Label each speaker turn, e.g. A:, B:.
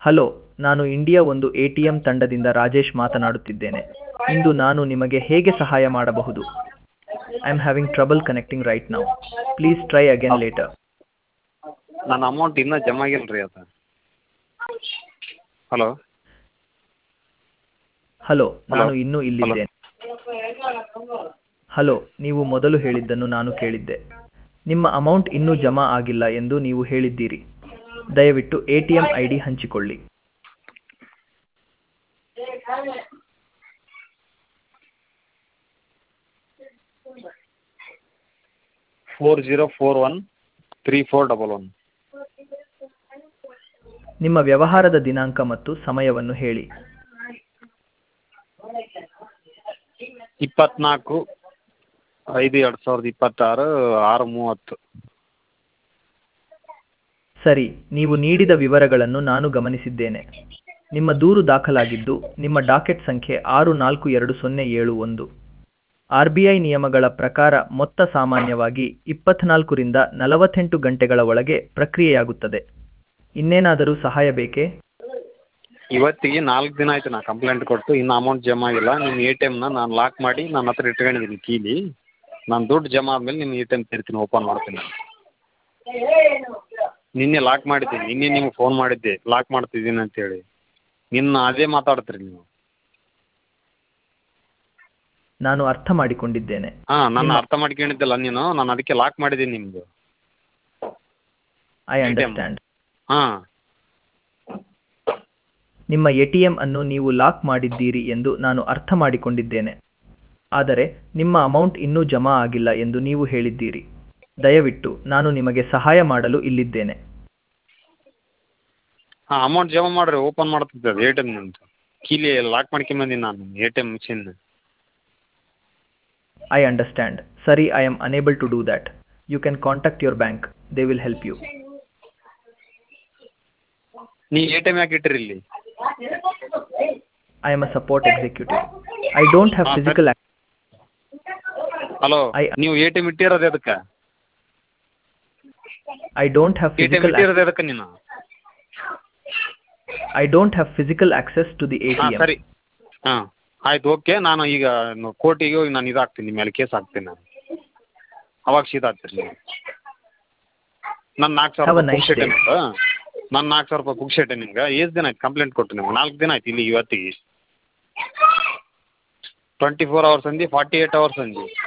A: Hello ನಾನು India ಒಂದು A T M ತಂಡದಿಂದ ರಾಜೇಶ್ ಮಾತನಾಡುತ್ತಿದ್ದೇನೆ ಇಂದು ನಾನು ನಿಮಗೆ ಹೇಗೆ ಸಹಾಯ ಮಾಡಬಹುದು I am having trouble connecting right now please try again later
B: ನನ್ನ ಅಮೌಂಟ್ ಇನ್ನೂ ಜಮಾ ಆಗಿಲ್ಲ ರೀ ಅದು ಹಲೋ
A: ಹಲೋ ನಾನು
B: Hello.
A: ಇನ್ನೂ ಇಲ್ಲಿದ್ದೇನೆ ಹಲೋ ನೀವು ಮೊದಲು ಹೇಳಿದ್ದನ್ನು ನಾನು ಕೇಳಿದ್ದೆ ನಿಮ್ಮ ಅಮೌಂಟ್ ಇನ್ನೂ ಜಮಾ ಆಗಿಲ್ಲ ಎಂದು ನೀವು ಹೇಳಿದ್ದೀರಿ ದಯವಿಟ್ಟು A T M I D ಹಂಚಿಕೊಳ್ಳಿ
B: four zero four one three four double one
A: ನಿಮ್ಮ ವ್ಯವಹಾರದ ದಿನಾಂಕ ಮತ್ತು ಸಮಯವನ್ನು ಹೇಳಿ
B: ಇಪ್ಪತ್ನಾಲ್ಕು ಐದು ಎರಡು ಸಾವಿರದ ಇಪ್ಪತ್ತಾರು ಆರು ಮೂವತ್ತು
A: ಸರಿ ನೀವು ನೀಡಿದ ವಿವರಗಳನ್ನು ನಾನು ಗಮನಿಸಿದ್ದೇನೆ ನಿಮ್ಮ ದೂರು ದಾಖಲಾಗಿದ್ದು ನಿಮ್ಮ ಡಾಕೆಟ್ ಸಂಖ್ಯೆ ಆರು ನಾಲ್ಕು ಎರಡು ಸೊನ್ನೆ ಏಳು ಒಂದು ಆರ್ ಬಿ ಐ ನಿಯಮಗಳ ಪ್ರಕಾರ ಮೊತ್ತ ಸಾಮಾನ್ಯವಾಗಿ ಇಪ್ಪತ್ನಾಲ್ಕರಿಂದ ನಲವತ್ತೆಂಟು ಗಂಟೆಗಳ ಒಳಗೆ ಪ್ರಕ್ರಿಯೆಯಾಗುತ್ತದೆ ಇನ್ನೇನಾದರೂ ಸಹಾಯ ಬೇಕೇ
B: ಇವತ್ತಿಗೆ ನಾಲ್ಕು ದಿನ ಆಯ್ತು ನಾ ಕಂಪ್ಲೇಂಟ್ ಕೊಟ್ಟು ಇನ್ನೂ ಅಮೌಂಟ್ ಜಮಾ ಆಗಿಲ್ಲ ನಿಮ್ಮ ಎ ಟಿ ಎಮ್ನ ನಾನು ಲಾಕ್ ಮಾಡಿ ನನ್ನ ಹತ್ರ ಇಟ್ಕೊಂಡಿದ್ದೀನಿ ಕೀಲಿ ನಾನು ದುಡ್ಡು ಜಮಾ ಆದಮೇಲೆ ನಿಮ್ಮ ಎ ಟಿ ಎಮ್ ತೆರಿತೀನಿ ಓಪನ್ ಮಾಡ್ತೀನಿ ನಿನ್ನೆ ಲಾಕ್ ಮಾಡಿದ್ದೀನಿ ನಿನ್ನೆ ನಿಮ್ಗೆ ಫೋನ್ ಮಾಡಿದ್ದೆ ಲಾಕ್ ಮಾಡ್ತಿದ್ದೀನಿ ಅಂತೇಳಿ ನಿನ್ನ ಅದೇ ಮಾತಾಡ್ತೀರಿ ನೀವು
A: ನಾನು ಅರ್ಥ ಮಾಡಿಕೊಂಡಿದ್ದೇನೆ
B: ಹಾಂ ನನ್ನ
A: ನಿಮ್ಮ-
B: ಅರ್ಥ ಮಾಡ್ಕೊಂಡಿದ್ದಲ್ಲ ನೀನು ನಾನು ಅದಕ್ಕೆ ಲಾಕ್ ಮಾಡಿದ್ದೀನಿ ನಿಮ್ಮದು
A: ಐ ಅಂಡರ್ಸ್ಟ್ಯಾಂಡ್
B: ಹಾಂ
A: ನಿಮ್ಮ ಎ ಟಿ ಎಂ ಅನ್ನು ನೀವು ಲಾಕ್ ಮಾಡಿದ್ದೀರಿ ಎಂದು ನಾನು ಅರ್ಥ ಮಾಡಿಕೊಂಡಿದ್ದೇನೆ ಆದರೆ ನಿಮ್ಮ ಅಮೌಂಟ್ ಇನ್ನೂ ಜಮಾ ಆಗಿಲ್ಲ ಎಂದು ನೀವು ಹೇಳಿದ್ದೀರಿ ದಯವಿಟ್ಟು ನಾನು ನಿಮಗೆ ಸಹಾಯ ಮಾಡಲು ಇಲ್ಲಿದ್ದೇನೆ
B: ಹಾಂ ಅಮೌಂಟ್ ಜಮಾ ಮಾಡಿರಿ ಓಪನ್ ಮಾಡ್ತಿದ್ದೆ ಅದು ಎ ಟಿ ಎಮ್ ನಿಮ್ಮದು ಕೀಲಿ ಲಾಕ್ ಮಾಡ್ಕೊಂಬಂದಿನಿ ನಾನು A T M machine
A: I understand ಸರಿ I am unable to do that you can contact your bank they will help you
B: ನೀ ಎ ಟಿ ಎಮ್ ಯಾಕೆ ಇಟ್ಟಿರಿ ಇಲ್ಲಿ
A: I am a support executive I don't have
B: ಹಾ, ಸರಿ.
A: Physical
B: hello
A: I-
B: ನೀವು A T M ಇಟ್ಟಿರೋದು ಅದಕ್ಕೆ
A: I don't have
B: A T M
A: physical
B: ಇಟ್ಟಿರೋದು ಅದಕ್ಕೆ ನೀನು
A: I don't have physical access to the A T
B: ಹಾಂ
A: ಎಂ
B: ಸರಿ ಹಾಂ ಆಯ್ತು ಓಕೆ ನಾನು ಈಗ ಕೋರ್ಟಿಗೆ ಹೋಗಿ ನಾನು ಇದಾಗ್ತೀನಿ ನಿಮ್ಮ ಮೇಲೆ ಕೇಸ್ ಹಾಕ್ತೀನಿ ನಾನು ಅವಾಗ ಸೀದಾ ಆಗ್ತೀರಿ ನೀವು ನನ್ನ ನಾಲ್ಕು ಸಾವಿರ
A: Have a
B: ರೂಪಾಯಿ
A: nice
B: ಬುಕ್
A: day.
B: ನಿಮ್ಗೆ ನನ್ನ ನಾಲ್ಕು ಸಾವಿರ ರೂಪಾಯಿ ಬುಕ್ ಶೀಟೆ ನಿಮ್ಗೆ ಎಷ್ಟು ದಿನ ಆಯ್ತು ಕಂಪ್ಲೇಂಟ್ ಕೊಟ್ಟು ನಿಮ್ಗೆ ನಾಲ್ಕು ದಿನ ಆಯ್ತು ಇಲ್ಲಿ ಇವತ್ತಿಗೆ ಟ್ವೆಂಟಿ ಫೋರ್ ಅವರ್ಸ್ ಅಂದು ಫಾರ್ಟಿ ಏಯ್ಟ್ ಅವರ್ಸ್ ಅಂದು